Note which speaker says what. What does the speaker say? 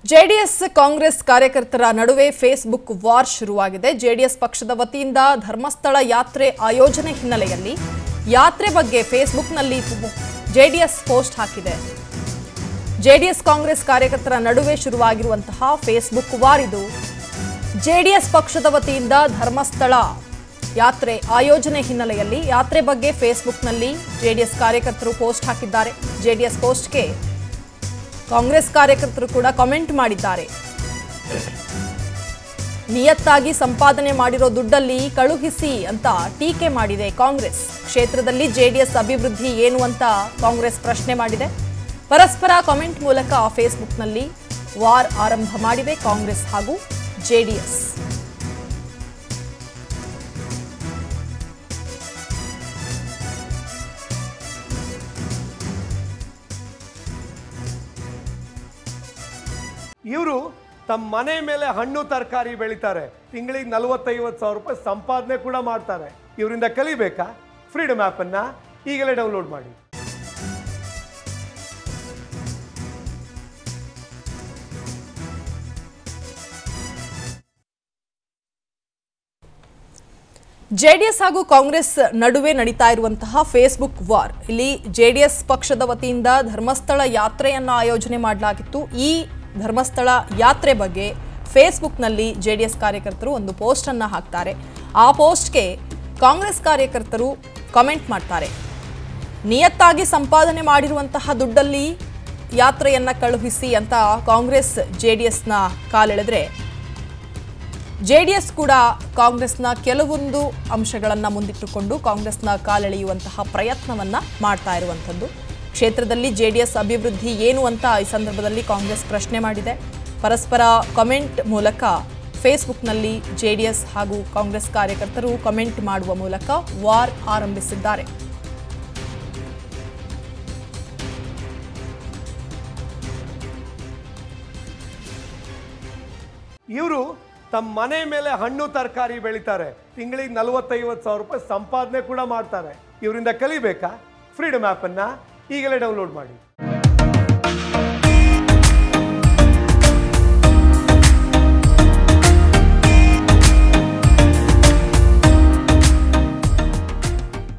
Speaker 1: JDS Congress ಕಾರ್ಯಕರ್ತರ ನಡುವೆ Facebook war ಶುರುವಾಗಿದೆ ಜೆಡಿಎಸ್ ಪಕ್ಷದ ವತಿಯಿಂದ ಧರ್ಮಸ್ಥಳ ಯಾತ್ರೆ ಆಯೋಜನೆ ಹಿನ್ನೆಲೆಯಲ್ಲಿ ಯಾತ್ರೆ ಬಗ್ಗೆ ಫೇಸ್ಬುಕ್ನಲ್ಲಿ ಜೆಡಿಎಸ್ ಪೋಸ್ಟ್ ಹಾಕಿದೆ ಜೆಡಿಎಸ್ ಕಾಂಗ್ರೆಸ್ ಕಾರ್ಯಕರ್ತರ ನಡುವೆ ಶುರುವಾಗಿರುವಂತಹ ಫೇಸ್ಬುಕ್ ವಾರ್ ಇದು ಜೆಡಿಎಸ್ ಪಕ್ಷದ ವತಿಯಿಂದ ಧರ್ಮಸ್ಥಳ ಯಾತ್ರೆ ಆಯೋಜನೆ ಹಿನ್ನೆಲೆಯಲ್ಲಿ ಯಾತ್ರೆ ಬಗ್ಗೆ ಫೇಸ್ಬುಕ್ನಲ್ಲಿ ಜೆಡಿಎಸ್ ಕಾರ್ಯಕರ್ತರು ಪೋಸ್ಟ್ ಹಾಕಿದ್ದಾರೆ ಜೆಡಿಎಸ್ ಪೋಸ್ಟ್ಗೆ ಕಾಂಗ್ರೆಸ್ ಕಾರ್ಯಕರ್ತರು ಕೂಡ ಕಾಮೆಂಟ್ ಮಾಡಿದ್ದಾರೆ ನಿಯತ್ತಾಗಿ ಸಂಪಾದನೆ ಮಾಡಿರೋ ದುಡ್ಡಲ್ಲಿ ಕಳುಹಿಸಿ ಅಂತ ಟೀಕೆ ಮಾಡಿದೆ ಕಾಂಗ್ರೆಸ್ ಕ್ಷೇತ್ರದಲ್ಲಿ ಜೆಡಿಎಸ್ ಅಭಿವೃದ್ಧಿ ಏನು ಅಂತ ಕಾಂಗ್ರೆಸ್ ಪ್ರಶ್ನೆ ಮಾಡಿದೆ ಪರಸ್ಪರ ಕಾಮೆಂಟ್ ಮೂಲಕ ಫೇಸ್ಬುಕ್ನಲ್ಲಿ ವಾರ್ ಆರಂಭ ಮಾಡಿವೆ ಕಾಂಗ್ರೆಸ್ ಹಾಗೂ ಜೆಡಿಎಸ್
Speaker 2: ಇವರು ತಮ್ಮ ಮನೆ ಮೇಲೆ ಹಣ್ಣು ತರಕಾರಿ ಬೆಳಿತಾರೆ ತಿಂಗಳಿಗೆ ನಲವತ್ತೈವತ್ತು ಸಾವಿರ ರೂಪಾಯಿ ಸಂಪಾದನೆ ಕೂಡ ಮಾಡ್ತಾರೆ ಇವರಿಂದ ಕಲಿಬೇಕಾ ಫ್ರೀಡಮ್ ಆ್ಯಪನ್ನು ಈಗಲೇ ಡೌನ್ಲೋಡ್ ಮಾಡಿ
Speaker 1: ಜೆಡಿಎಸ್ ಹಾಗೂ ಕಾಂಗ್ರೆಸ್ ನಡುವೆ ನಡೀತಾ ಇರುವಂತಹ ಫೇಸ್ಬುಕ್ ವಾರ್ ಇಲ್ಲಿ ಜೆಡಿಎಸ್ ಪಕ್ಷದ ವತಿಯಿಂದ ಧರ್ಮಸ್ಥಳ ಯಾತ್ರೆಯನ್ನ ಆಯೋಜನೆ ಮಾಡಲಾಗಿತ್ತು ಈ ಧರ್ಮಸ್ಥಳ ಯಾತ್ರೆ ಬಗ್ಗೆ ಫೇಸ್ಬುಕ್ನಲ್ಲಿ ಜೆಡಿಎಸ್ ಕಾರ್ಯಕರ್ತರು ಒಂದು ಪೋಸ್ಟ್ ಅನ್ನ ಹಾಕ್ತಾರೆ ಆ ಪೋಸ್ಟ್ಗೆ ಕಾಂಗ್ರೆಸ್ ಕಾರ್ಯಕರ್ತರು ಕಾಮೆಂಟ್ ಮಾಡ್ತಾರೆ ನಿಯತ್ತಾಗಿ ಸಂಪಾದನೆ ಮಾಡಿರುವಂತಹ ದುಡ್ಡಲ್ಲಿ ಯಾತ್ರೆಯನ್ನ ಕಳುಹಿಸಿ ಅಂತ ಕಾಂಗ್ರೆಸ್ ಜೆಡಿಎಸ್ನ ಕಾಲೆಳೆದ್ರೆ ಜೆಡಿಎಸ್ ಕೂಡ ಕಾಂಗ್ರೆಸ್ನ ಕೆಲವೊಂದು ಅಂಶಗಳನ್ನು ಮುಂದಿಟ್ಟುಕೊಂಡು ಕಾಂಗ್ರೆಸ್ನ ಕಾಲೆಳೆಯುವಂತಹ ಪ್ರಯತ್ನವನ್ನ ಮಾಡ್ತಾ ಇರುವಂಥದ್ದು ಕ್ಷೇತ್ರದಲ್ಲಿ ಜೆಡಿಎಸ್ ಅಭಿವೃದ್ಧಿ ಏನು ಅಂತ ಈ ಸಂದರ್ಭದಲ್ಲಿ ಕಾಂಗ್ರೆಸ್ ಪ್ರಶ್ನೆ ಮಾಡಿದೆ ಪರಸ್ಪರ ಕಮೆಂಟ್ ಮೂಲಕ ಫೇಸ್ಬುಕ್ನಲ್ಲಿ ಜೆಡಿಎಸ್ ಹಾಗೂ ಕಾಂಗ್ರೆಸ್ ಕಾರ್ಯಕರ್ತರು ಕಮೆಂಟ್ ಮಾಡುವ ಮೂಲಕ ವಾರ್ ಆರಂಭಿಸಿದ್ದಾರೆ
Speaker 2: ಇವರು ತಮ್ಮ ಮನೆ ಮೇಲೆ ಹಣ್ಣು ತರಕಾರಿ ಬೆಳಿತಾರೆ ತಿಂಗಳಿಗೆ ನಲವತ್ತೈವತ್ತು ಸಾವಿರ ರೂಪಾಯಿ ಸಂಪಾದನೆ ಕೂಡ ಮಾಡ್ತಾರೆ ಇವರಿಂದ ಕಲಿಬೇಕಾ ಫ್ರೀಡಮ್ ಆ್ಯಪನ್ನು ಈಗಲೇ ಡೌನ್ಲೋಡ್ ಮಾಡಿ